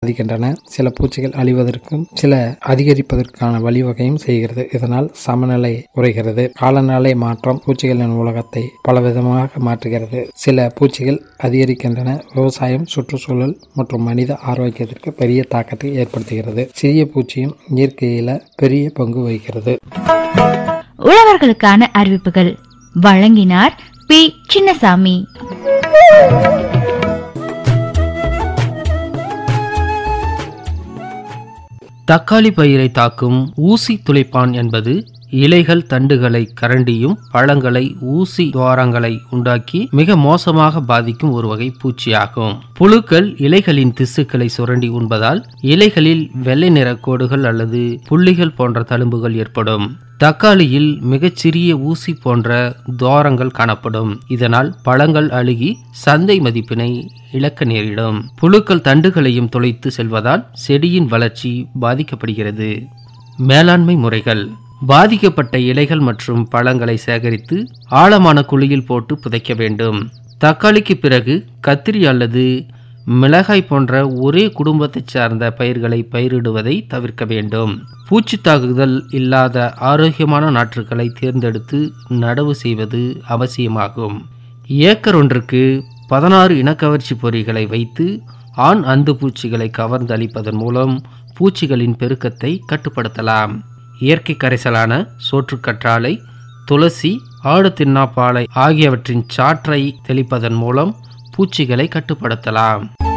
இருக்கின்றன சில பூச்சிகள் அழிவதற்கும் சில அதிகரிப்பதற்கான வழிவகையும் செய்கிறது இதனால் சமநிலை குறைகிறது காலநிலை மாற்றம் பூச்சிகளின் உலகத்தை பலவிதமாக மாற்றுகிறது சில பூச்சிகள் அதிகரிக்கின்றன விவசாயம் சுற்றுச்சூழல் மற்றும் மனித ஆரோக்கியத்திற்கு பெரிய தாக்கத்தை ஏற்படுத்துகிறது சிறிய பூச்சியும் இயற்கையில பெரிய பங்கு வகிக்கிறது உழவர்களுக்கான அறிவிப்புகள் வழங்கினார் பி சின்னசாமி தக்காளி பயிரை தாக்கும் ஊசி துளைப்பான் என்பது இலைகள் தண்டுகளை கரண்டியும் பழங்களை ஊசி துவாரங்களை உண்டாக்கி மிக மோசமாக பாதிக்கும் ஒரு வகை பூச்சியாகும் புழுக்கள் இலைகளின் திசுக்களை சுரண்டி உண்பதால் இலைகளில் வெள்ளை நிற கோடுகள் அல்லது புள்ளிகள் போன்ற தழும்புகள் ஏற்படும் தக்காளியில் மிகச்சிறிய ஊசி போன்ற துவாரங்கள் காணப்படும் இதனால் பழங்கள் அழுகி சந்தை மதிப்பினை இழக்க நேரிடும் புழுக்கள் தண்டுகளையும் துளைத்து செல்வதால் செடியின் வளர்ச்சி பாதிக்கப்படுகிறது மேலாண்மை முறைகள் பாதிக்கப்பட்ட இலைகள் மற்றும் பழங்களை சேகரித்து ஆழமான குழியில் போட்டு புதைக்க வேண்டும் தக்காளிக்கு பிறகு கத்திரி அல்லது மிளகாய் போன்ற ஒரே குடும்பத்தைச் சார்ந்த பயிர்களை பயிரிடுவதை தவிர்க்க வேண்டும் பூச்சி தாக்குதல் இல்லாத ஆரோக்கியமான நாற்றுகளை தேர்ந்தெடுத்து நடவு செய்வது அவசியமாகும் ஏக்கர் ஒன்றுக்கு பதினாறு இனக்கவர்ச்சி பொறிகளை வைத்து ஆண் அந்து பூச்சிகளை கவர்ந்து அளிப்பதன் மூலம் பூச்சிகளின் பெருக்கத்தை கட்டுப்படுத்தலாம் இயற்கை கரைசலான சோற்றுக்கற்றாழை துளசி ஆடு தின்னாப்பாலை ஆகியவற்றின் சாற்றை தெளிப்பதன் மூலம் பூச்சிகளை கட்டுப்படுத்தலாம்